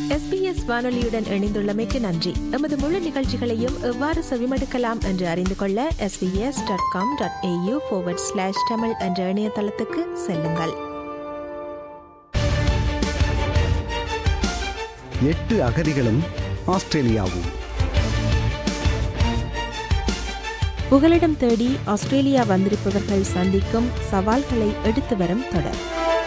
SBS வானொலியுடன் இணைந்துள்ளமைக்கு நன்றி எமது முழு நிகழ்ச்சிகளையும் எவ்வாறு செவிமடுக்கலாம் என்று அறிந்து கொள்ள SBS dot com dot AU slash Tamil என்ற இணையதளத்துக்கு செல்லுங்கள் எட்டு அகதிகளும் ஆஸ்திரேலியாவும் புகலிடம் தேடி ஆஸ்திரேலியா வந்திருப்பவர்கள் சந்திக்கும் சவால்களை எடுத்து வரும் தொடர்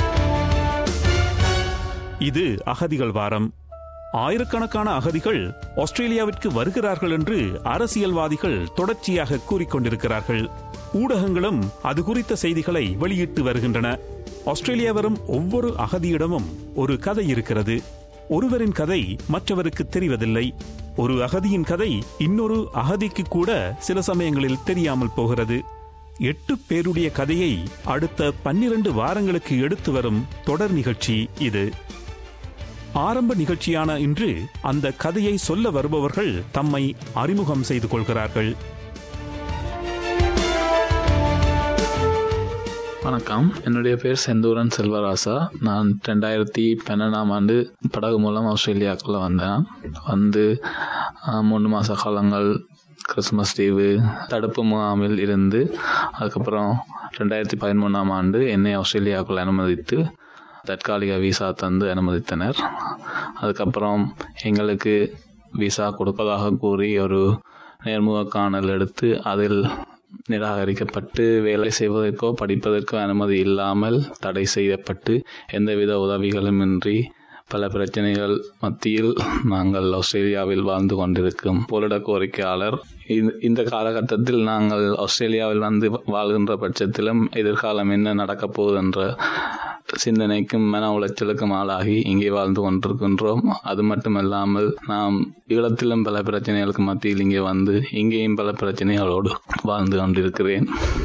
இது அகதிகள் வாரம் ஆயிரக்கணக்கான அகதிகள் ஆஸ்திரேலியாவிற்கு வருகிறார்கள் என்று அரசியல்வாதிகள் தொடர்ச்சியாக கூறிக்கொண்டிருக்கிறார்கள் ஊடகங்களும் அது குறித்த செய்திகளை வெளியிட்டு வருகின்றன ஆஸ்திரேலியா வரும் ஒவ்வொரு அகதியிடமும் ஒரு கதை இருக்கிறது ஒருவரின் கதை மற்றவருக்கு தெரிவதில்லை ஒரு அகதியின் கதை இன்னொரு அகதிக்கு கூட சில சமயங்களில் தெரியாமல் போகிறது எட்டு பேருடைய கதையை அடுத்த பன்னிரண்டு வாரங்களுக்கு எடுத்து வரும் தொடர் நிகழ்ச்சி இது ஆரம்ப நிகழ்ச்சியான இன்று அந்த கதையை சொல்ல வருபவர்கள் தம்மை அறிமுகம் செய்து கொள்கிறார்கள் வணக்கம் என்னுடைய பேர் செந்தூரன் செல்வராசா நான் ரெண்டாயிரத்தி பன்னெண்டாம் ஆண்டு படகு மூலம் ஆஸ்திரேலியாவுக்குள்ள வந்தேன் வந்து ஆஹ், மூணு மாத காலங்கள் கிறிஸ்மஸ் லீவு தடுப்பு முகாமில் இருந்து அதுக்கப்புறம் ரெண்டாயிரத்தி பதிமூணாம் ஆண்டு என்னை ஆஸ்திரேலியாவுக்குள்ள அனுமதித்து தற்காலிக விசா தந்து அனுமதித்தனர் அதுக்கப்புறம் எங்களுக்கு விசா கொடுப்பதாக கூறி ஒரு நேர்முக காணல் எடுத்து அதில் நிராகரிக்கப்பட்டு வேலை செய்வதற்கோ படிப்பதற்கோ அனுமதி இல்லாமல் தடை செய்யப்பட்டு எந்தவித உதவிகளுமின்றி பல பிரச்சனைகள் மத்தியில் நாங்கள் ஆஸ்திரேலியாவில் வாழ்ந்து கொண்டிருக்கும் போலிட கோரிக்கையாளர் இந்த- இந்த காலகட்டத்தில் நாங்கள் ஆஸ்திரேலியாவில் வந்து வாழ்கின்ற பட்சத்திலும் எதிர்காலம் என்ன நடக்கப் போகுது என்ற சிந்தனைக்கும் மன உளைச்சலுக்கும் ஆளாகி இங்கே வாழ்ந்து கொண்டிருக்கின்றோம் அது மட்டுமல்லாமல் நாம் ஈழத்திலும் பல பிரச்சனைகளுக்கு மத்தியில் இங்கே வந்து இங்கேயும் பல பிரச்சனைகளோடு வாழ்ந்து கொண்டிருக்கிறேன்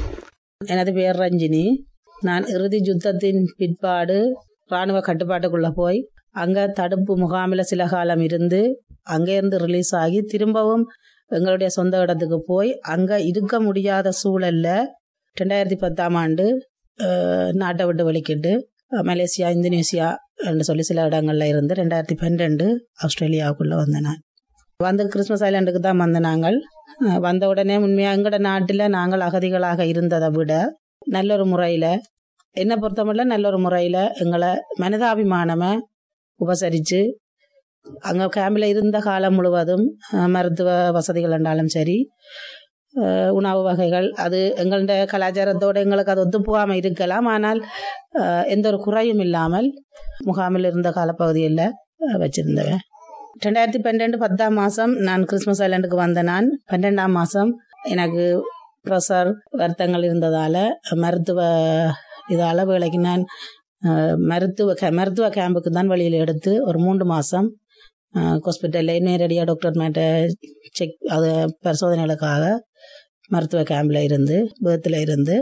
எனது பேர் ரஞ்சினி நான் இறுதி யுத்தத்தின் பிற்பாடு இராணுவ கட்டுப்பாட்டுக்குள்ளே போய் அங்கே தடுப்பு முகாமில் சில காலம் இருந்து அங்கேருந்து ரிலீஸ் ஆகி திரும்பவும் எங்களுடைய சொந்த இடத்துக்கு போய் அங்கே இருக்க முடியாத சூழல்ல ரெண்டாயிரத்தி பத்தாம் ஆண்டு அஹ், நாட்டை விட்டு வெளிக்கிட்டு அஹ், மலேசியா இந்தோனேசியா என்று சொல்லி சில இடங்கள்ல இருந்து ரெண்டாயிரத்தி பன்னெண்டு ஆஸ்திரேலியாவுக்குள்ளே வந்தேன் நான் வந்து கிறிஸ்மஸ் ஐலாண்டுக்கு தான் வந்த நாங்கள் அஹ், வந்த உடனே உண்மையாக எங்களோட நாட்டில் நாங்கள் அகதிகளாக இருந்ததை விட நல்ல ஒரு முறையில் என்னை பொறுத்தமட்டில் நல்ல ஒரு முறையில் எங்களை மனிதாபிமானமாக உபசரித்து அங்கே கேம்பில் இருந்த காலம் முழுவதும் அஹ், மருத்துவ வசதிகள் என்றாலும் சரி அஹ், உணவு வகைகள் அது எங்களோட கலாச்சாரத்தோடு எங்களுக்கு அது ஒத்து போகாமல் இருக்கலாம் ஆனால் அஹ், எந்த ஒரு குறையும் இல்லாமல் முகாமில் இருந்த காலப்பகுதியில் வச்சுருந்தவன் ரெண்டாயிரத்தி பன்னெண்டு பத்தாம் மாதம் நான் கிறிஸ்மஸ் ஐலாண்டுக்கு வந்த நான் பன்னெண்டாம் மாதம் எனக்கு ப்ரெஷர் வருத்தங்கள் இருந்ததால் மருத்துவ இதால் வேலைக்கு நான் அஹ், மருத்துவ கே மருத்துவ கேம்புக்கு தான் வெளியில் எடுத்து ஒரு மூன்று மாதம் ஹாஸ்பிட்டலில் நேரடியாக டாக்டர் மேட்ட செக் அது பரிசோதனைகளுக்காக மருத்துவ கேம்பில் இருந்து பேர்த்தில் இருந்து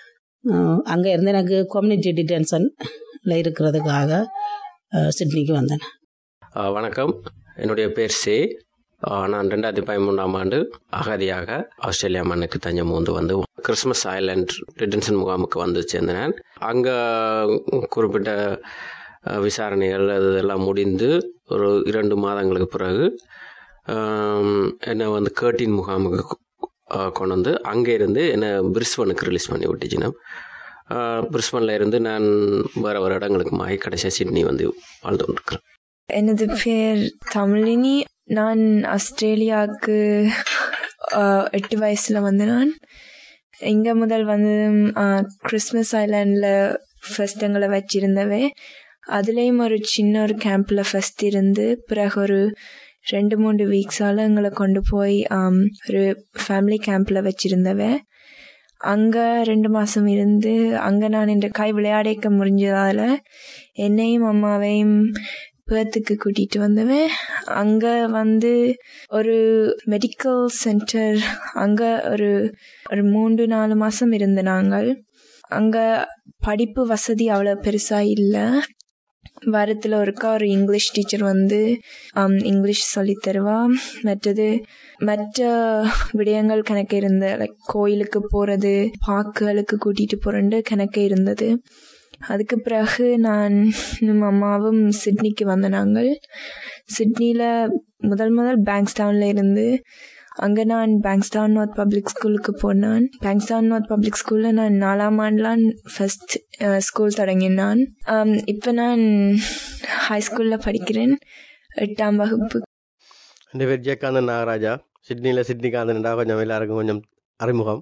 அங்கே இருந்து எனக்கு கம்யூனிட்டி டிடென்ஷனில் இருக்கிறதுக்காக அஹ், சிட்னிக்கு வந்தேன் ஆ, வணக்கம் என்னுடைய பேர் சே ஆ, நான் ரெண்டாயிரத்தி பதிமூன்றாம் ஆண்டு அகதியாக ஆஸ்திரேலியா மண்ணுக்கு தஞ்சம் வந்து வந்து கிறிஸ்மஸ் ஐலாண்ட் டிடென்ஷன் முகாமுக்கு வந்து சேர்ந்தேன் அங்கே குறிப்பிட்ட ஆ, விசாரணைகள் அது இதெல்லாம் முடிந்து ஒரு இரண்டு மாதங்களுக்கு பிறகு ஆம், என்னை வந்து கேர்டின் முகாமுக்கு கொ- ஆ, கொண்டு வந்து அங்கே இருந்து என்னை பிரிஸ்பனுக்கு ரிலீஸ் பண்ணி விட்டுச்சுன்னா பிரிஸ்பனில் இருந்து நான் வேறு வேறு இடங்களுக்கு மாறி கடைசியாக சிட்னி வந்து வாழ்ந்து கொண்டிருக்கிறேன் எனது பேர் தமிழினி நான் ஆஸ்திரேலியாவுக்கு ஆஹ், எட்டு வயசுல வந்து நான் இங்க முதல் வந்து கிறிஸ்மஸ் ஐலாண்டில் ஃபர்ஸ்ட் எங்களை வச்சிருந்தவே அதுலேயும் ஒரு சின்ன ஒரு கேம்ப்ல ஃபர்ஸ்ட் இருந்து பிறகு ஒரு ரெண்டு மூணு வீக்ஸால எங்களை கொண்டு போய் ஆம், ஒரு ஃபேமிலி கேம்ப்ல வச்சிருந்தவே அங்க ரெண்டு மாசம் இருந்து அங்க நான் இந்த கை விளையாடிக்க முடிஞ்சதால என்னையும் அம்மாவையும் பேர்த்துக்கு கூட்டிட்டு வந்தவன் அங்க வந்து ஒரு மெடிக்கல் சென்டர் அங்க ஒரு ஒரு மூன்று நாலு மாசம் இருந்த நாங்கள் அங்க படிப்பு வசதி அவ்வளோ பெருசா இல்லை வாரத்தில் ஒருக்கா ஒரு இங்கிலீஷ் டீச்சர் வந்து ஆம், இங்கிலீஷ் சொல்லித் தருவா மற்றது மற்ற விடயங்கள் கணக்கு இருந்த லைக் கோயிலுக்கு போகிறது பார்க்குகளுக்கு கூட்டிகிட்டு போகிறேன்னு கணக்கு இருந்தது அதுக்கு பிறகு நான் அம்மாவும் சிட்னிக்கு வந்த நாங்கள் சிட்னியில் முதல் முதல் பேங்க்ஸ்டவுனில் இருந்து அங்கே நான் பேங்க்ஸ்டவுன் நார்த் பப்ளிக் ஸ்கூலுக்கு போனான் பேங்க்ஸ்டவுன் நார்த் பப்ளிக் ஸ்கூலில் நான் நாலாம் ஆண்டுலாம் ஃபஸ்ட் ஸ்கூல் தொடங்கினான் இப்போ நான் ஹை ஸ்கூலில் படிக்கிறேன் எட்டாம் வகுப்பு എൻ്റെ പേര് ജയകാന്തൻ നാഗരാജ സിഡ്നിയിലെ സിഡ്നി കാന്തനുണ്ടാ கொஞ்சம் எல்லாருக்கும் கொஞ்சம் அறிமுகம்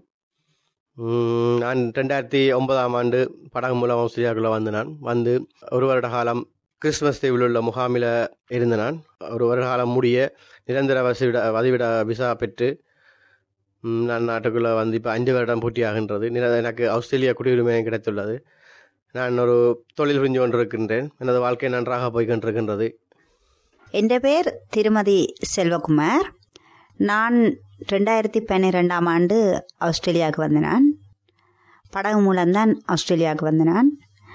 உம், நான் ரெண்டாயிரத்தி ஒன்பதாம் ஆண்டு படகு மூலம் ஆஸ்திரேலியாவுக்குள்ளே வந்து நான் வந்து ஒரு வருட காலம் கிறிஸ்மஸ் தீவில் உள்ள முகாமில் இருந்த நான் ஒரு வருட காலம் முடிய நிரந்தர வசிவிட வதிவிட விசா பெற்று உம், நான் நாட்டுக்குள்ளே வந்து இப்போ அஞ்சு வருடம் பூர்த்தியாகின்றது நிர- எனக்கு ஆஸ்திரேலியா குடியுரிமை கிடைத்துள்ளது நான் ஒரு தொழில் புரிஞ்சு கொண்டிருக்கின்றேன் எனது வாழ்க்கை நன்றாக போய்கொண்டிருக்கின்றது എൻ്റെ പേര് തിരുമതി செல்வகுமார் நான் ரெண்டாயிரத்தி பன்னிரெண்டாம் ஆண்டு ஆஸ்திரேலியாவுக்கு வந்த நான் படகு மூலம்தான் ஆஸ்திரேலியாவுக்கு வந்த நான்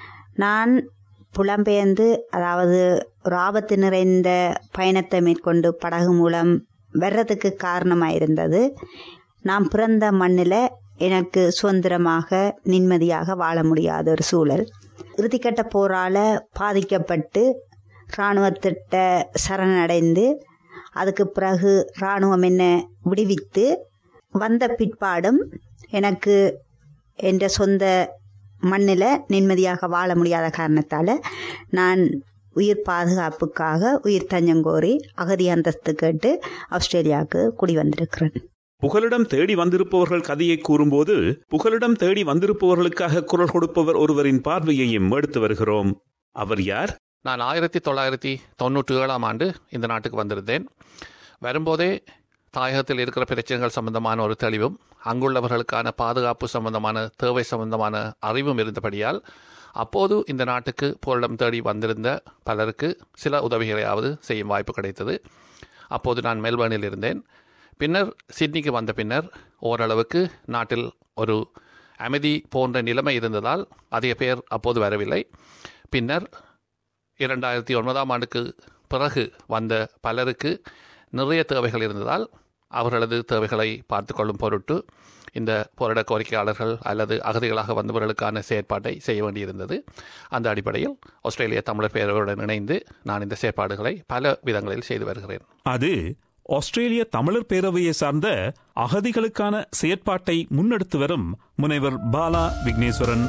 நான் புலம்பெயர்ந்து அதாவது ஒரு ஆபத்து நிறைந்த பயணத்தை மேற்கொண்டு படகு மூலம் வர்றதுக்கு காரணமாக இருந்தது நான் பிறந்த மண்ணில் எனக்கு சுதந்திரமாக நிம்மதியாக வாழ முடியாத ஒரு சூழல் இறுதிக்கட்ட போரால் பாதிக்கப்பட்டு இராணுவத்திட்ட சரணடைந்து அதுக்கு பிறகு இராணுவம் என்ன விடுவித்து வந்த பிற்பாடும் எனக்கு என்ற சொந்த மண்ணில் நிம்மதியாக வாழ முடியாத காரணத்தால் நான் உயிர் பாதுகாப்புக்காக உயிர் தஞ்சங்கோரி அகதி அந்தஸ்து கேட்டு ஆஸ்திரேலியாவுக்கு குடி வந்திருக்கிறேன் புகலிடம் தேடி வந்திருப்பவர்கள் கதையை கூறும்போது புகலிடம் தேடி வந்திருப்பவர்களுக்காக குரல் கொடுப்பவர் ஒருவரின் பார்வையையும் எடுத்து வருகிறோம் அவர் யார் நான் ஆயிரத்தி தொள்ளாயிரத்தி தொண்ணூற்றி ஏழாம் ஆண்டு இந்த நாட்டுக்கு வந்திருந்தேன் வரும்போதே தாயகத்தில் இருக்கிற பிரச்சனைகள் சம்பந்தமான ஒரு தெளிவும் அங்குள்ளவர்களுக்கான பாதுகாப்பு சம்பந்தமான தேவை சம்பந்தமான அறிவும் இருந்தபடியால் அப்போது இந்த நாட்டுக்கு போரிடம் தேடி வந்திருந்த பலருக்கு சில உதவிகளையாவது செய்யும் வாய்ப்பு கிடைத்தது அப்போது நான் மெல்பர்னில் இருந்தேன் பின்னர் சிட்னிக்கு வந்த பின்னர் ஓரளவுக்கு நாட்டில் ஒரு அமைதி போன்ற நிலைமை இருந்ததால் அதிக பேர் அப்போது வரவில்லை பின்னர் இரண்டாயிரத்தி ஒன்பதாம் ஆண்டுக்கு பிறகு வந்த பலருக்கு நிறைய தேவைகள் இருந்ததால் அவர்களது தேவைகளை பார்த்து கொள்ளும் பொருட்டு இந்த போராட கோரிக்கையாளர்கள் அல்லது அகதிகளாக வந்தவர்களுக்கான செயற்பாட்டை செய்ய வேண்டியிருந்தது அந்த அடிப்படையில் ஆஸ்திரேலிய தமிழர் பேரவையுடன் இணைந்து நான் இந்த செயற்பாடுகளை பல விதங்களில் செய்து வருகிறேன் அது ஆஸ்திரேலிய தமிழர் பேரவையை சார்ந்த அகதிகளுக்கான செயற்பாட்டை முன்னெடுத்து வரும் முனைவர் பாலா விக்னேஸ்வரன்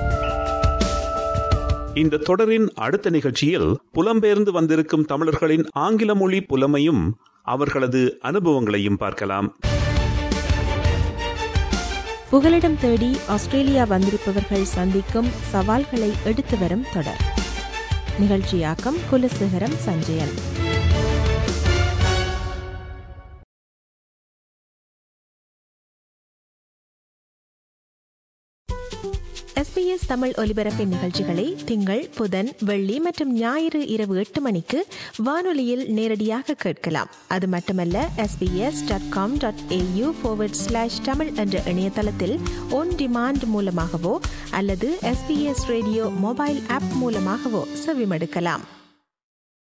இந்த தொடரின் அடுத்த நிகழ்ச்சியில் புலம்பெயர்ந்து வந்திருக்கும் தமிழர்களின் ஆங்கில மொழி புலமையும் அவர்களது அனுபவங்களையும் பார்க்கலாம் புகலிடம் தேடி ஆஸ்திரேலியா வந்திருப்பவர்கள் சந்திக்கும் சவால்களை எடுத்து வரும் தொடர் நிகழ்ச்சியாக்கம் குலசேகரம் சஞ்சயன் எஸ்பிஎஸ் தமிழ் ஒலிபரப்பின் நிகழ்ச்சிகளை திங்கள் புதன் வெள்ளி மற்றும் ஞாயிறு இரவு எட்டு மணிக்கு வானொலியில் நேரடியாக கேட்கலாம் அது மட்டுமல்ல SBS dot com dot AU slash Tamil என்ற இணையதளத்தில் ஒன் டிமாண்ட் மூலமாகவோ அல்லது எஸ்பிஎஸ் ரேடியோ மொபைல் ஆப் மூலமாகவோ செவிமடுக்கலாம்